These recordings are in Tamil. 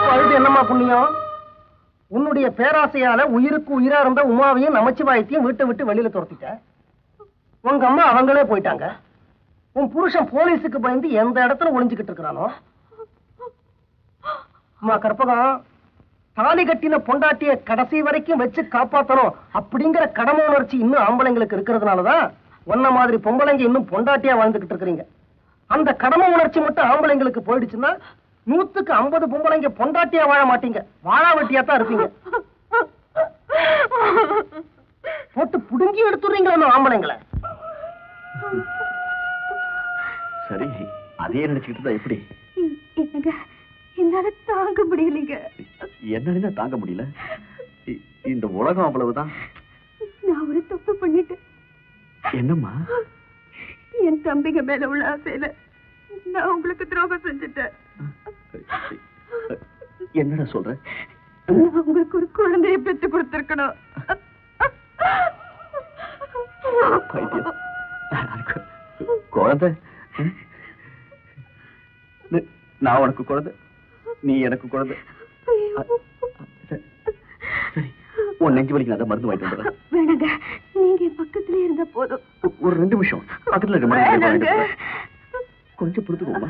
பழுது என்னம்மா புண்ணியம் உன்னுடைய பேராசையால உயிருக்கு உயிரா இருந்த உமாவையும் நமச்சிவாயத்தையும் வீட்டை விட்டு வெளியில துரத்திட்ட உங்க அம்மா அவங்களே போயிட்டாங்க உன் புருஷன் போலீஸுக்கு பயந்து எந்த இடத்துல ஒளிஞ்சுக்கிட்டு இருக்கிறானோ அம்மா கற்பகம் தாலி கட்டின பொண்டாட்டிய கடைசி வரைக்கும் வச்சு காப்பாத்தணும் அப்படிங்கிற கடமை உணர்ச்சி இன்னும் ஆம்பளைங்களுக்கு இருக்கிறதுனாலதான் உன்ன மாதிரி பொம்பளைங்க இன்னும் பொண்டாட்டியா வாழ்ந்துகிட்டு இருக்கிறீங்க அந்த கடமை உணர்ச்சி மட்டும் ஆம்பளைங்களுக்கு போயிடுச்சுன்னா நூத்துக்கு ஐம்பது பொம்பளைங்க பொண்டாட்டியா வாழ மாட்டீங்க வாழா வெட்டியா தான் இருப்பீங்க போட்டு புடுங்கி எடுத்துறீங்களா ஆம்பளைங்களை சரி அதே நினைச்சுக்கிட்டு தான் எப்படி என்னங்க என்னால தாங்க முடியலைங்க என்ன தாங்க முடியல இ- இந்த உலகம் அவ்வளவுதான் நான் ஒரு தப்பு பண்ணிட்டேன் என்னம்மா என் தம்பிங்க மேல உள்ள ஆசையில நான் உங்களுக்கு துரோகம் செஞ்சுட்டேன் என்னடா சொல்ற நான் உங்களுக்கு ஒரு குழந்தையை பெற்று கொடுத்திருக்கணும் பைத்தியம் கு- குழந்தை ம்? நி- நான் உனக்கு குழந்தை நீ எனக்கு குழந்தை அ- சரி சரி. உன் நெஞ்சு வலிக்கு நான் மருந்து வாங்கிட்டு வந்துடுறேன் வேணாங்க நீங்க என் பக்கத்திலே இருந்த போதும் ஒ- ஒரு ரெண்டு நிமிஷம் பக்கத்துல இருக்க மருந்து வாங்கிட்டு வேணாங்க வந்துடுறேன். கொஞ்சம் பொறுத்துக்கோமா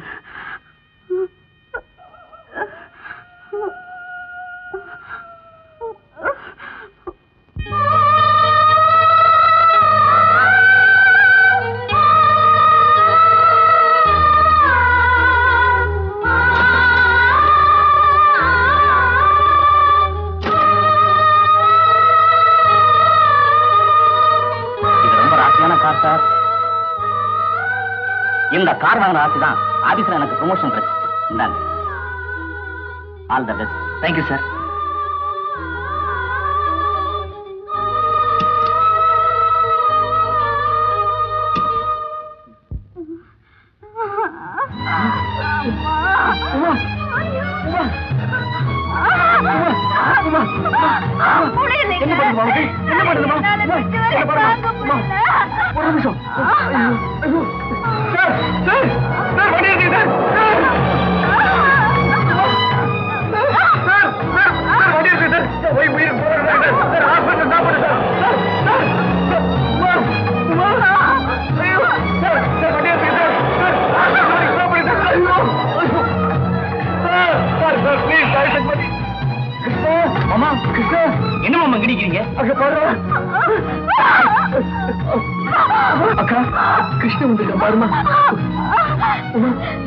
இது ரொம்ப ராசியான கார் சார் இந்த கார் வாங்கின ராசி தான் ஆபீஸ்ல எனக்கு ப்ரொமோஷன் கிடைச்சிச்சு இந்தாங்க all the best thank you sir என்ன பண்ணுமா என்ன பண்ணுமா என்ன பண்ணுமா ஒரு நிமிஷம் ஐயோ, ஐயோ. சார் சார் சார் வண்டி எடுங்க sir sir sir sir sir வண்டி எடுங்க சார் சார் போய் உயிர் போறாங்க சார் சார் ஹாஸ்பிடல் சாப்பிடு sir sir sir sir Uma Uma ஐயோ சார் சார் வண்டி எடுங்க சார் சார் ஹாஸ்பிடல் சாப்பிடு சார் ஐயோ ஐயோ sir sir sir please sir பண்ணி கிருஷ்ணா அம்மா கிருஷ்ணா என்ன மாமா கிடிக்கிறீங்க அங்க பாரு அக்கா கிருஷ்ண வந்துருக்க பாருமா உமா,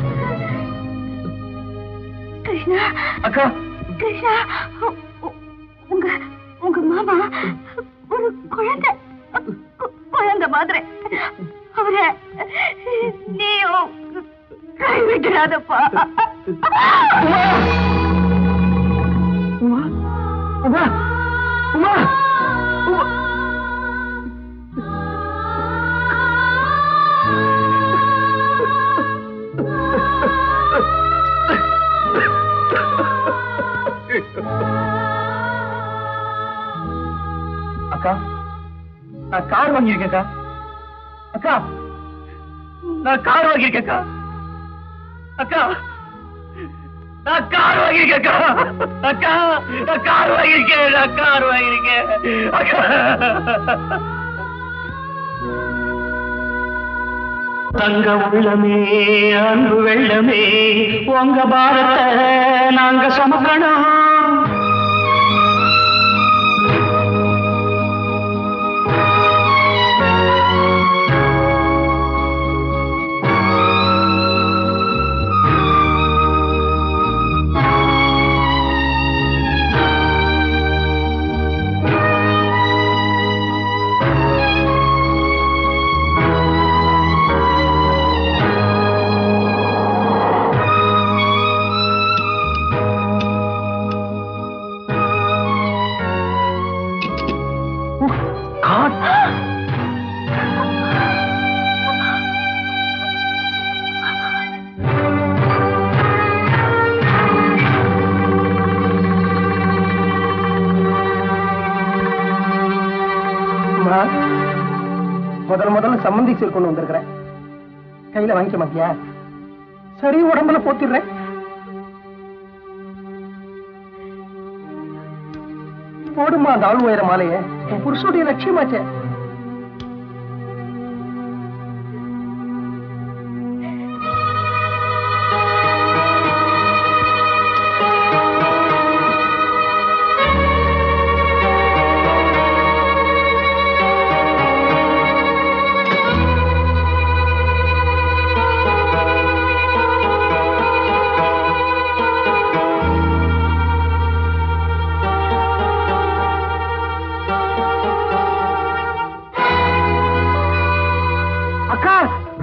கிருஷ்ணா அக்கா கிருஷ்ணா உ- உ- உங்க உங்க மாமா ஒரு குழந்தை கு- குழந்தை மாதிரி அவரை நீயும் கைவிட்டுறாதப்பா உமா உமா உமா உமா அக்கா நான் கார் வாங்கியிருக்கேன்க்கா அக்கா நான் கார் வாங்கியிருக்கேன்க்கா அக்கா நான் கார் வாங்கியிருக்கேன்க்கா அக்கா நான் கார் வாங்கியிருக்கேன் நான் கார் வாங்கியிருக்கேன் அக்கா தங்க உள்ளமே அன்பு வெள்ளமே உங்க பாரத நாங்க சுமக்கணும் அம்மா, முதல் முதல்ல சம்மந்தி சீர் கொண்டு வந்திருக்கிறேன் கையில வாங்கிக்க மாட்டியா சரி உடம்புல போத்திடுறேன் போடுமா அந்த ஆள் உயர மாலைய என் புருஷனுடைய லட்சியமாச்சே அக்கா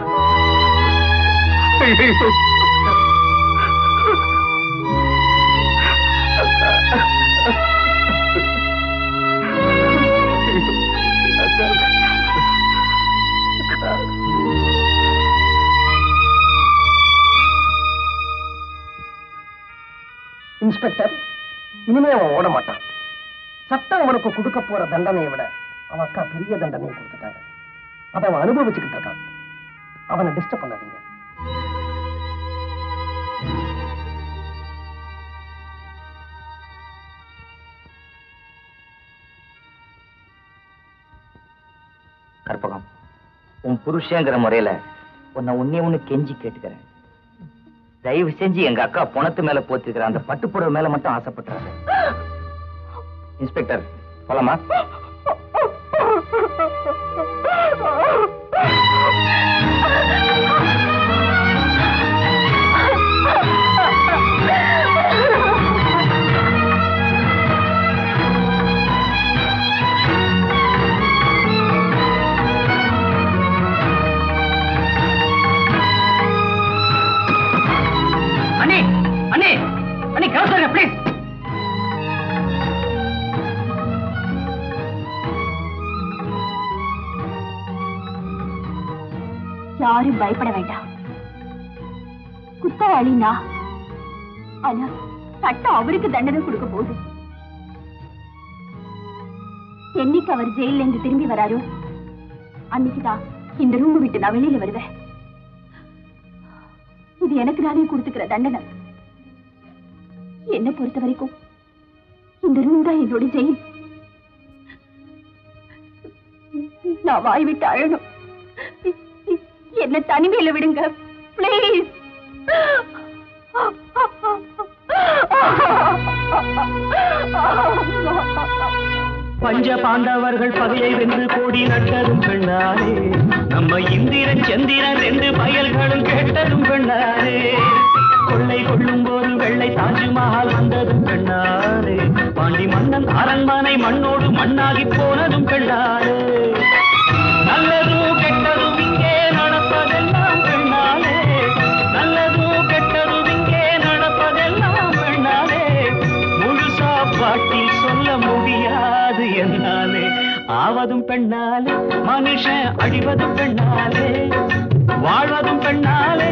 இன்ஸ்பெக்டர் இனிமே அவன் ஓட மாட்டான் சட்டம் அவனுக்கு கொடுக்க போற தண்டனையை விட அவன் அக்கா பெரிய தண்டனையை கொடுத்துட்டாங்க அதை அவன் அனுபவிச்சுக்கிட்டு இருக்கான் அவனை டிஸ்டர்ப் பண்ணாதீங்க கற்பகம் உன் புருஷங்கிற முறையில உன்னை உன்னே ஒண்ணு கெஞ்சி கேட்டுக்கிறேன் தயவு செஞ்சு எங்க அக்கா பணத்து மேல போத்திருக்கிற அந்த பட்டுப்புடவை மேல மட்டும் ஆசைப்பட்டுறாங்க இன்ஸ்பெக்டர் போலாமா அண்ணே அண்ணே அண்ணே கவசம் ப்ளீஸ் யாரும் பயப்பட வேண்டாம் குத்தவாளி நான் ஆனா சட்டம் அவருக்கு தண்டனை கொடுக்க போகுது என்னைக்கு அவர் ஜெயில இருந்து திரும்பி வராரோ அன்னைக்குதான் இந்த ரூம் விட்டு நான் வெளியில வருவேன் இது எனக்கு நானே கொடுத்துக்கிற தண்டனை என்ன பொறுத்த வரைக்கும் இந்த ரூம் தான் என்னோட ஜெயில் நான் வாய் விட்டு அழணும் என்ன தனிமையில விடுங்க ப்ளீஸ் பஞ்ச பாண்டவர்கள் பகையை வென்று கோடி நட்டதும் பெண்ணாரே நம்ம இந்திரன் சந்திரன் ரெண்டு பயல்களும் கேட்டதும் பெண்ணாரே கொள்ளை கொள்ளும் போது வெள்ளை தாஜ்மஹால் வந்ததும் பெண்ணாரே பாண்டி மன்னன் அரண்மனை மண்ணோடு மண்ணாகி போனதும் பெண்ணாரே நல்லதும் கெட்டதும் இங்கே நடப்பதெல்லாம் பெண்ணாலே நல்லதும் கெட்டதும் இங்கே நடப்பதெல்லாம் பெண்ணாலே முழுசா பாட்டில் சொல்ல முடியாது என்னாலே ஆவதும் பெண்ணாலே மனுஷன் அழிவதும் பெண்ணாலே வாழ்வதும் பெண்ணாலே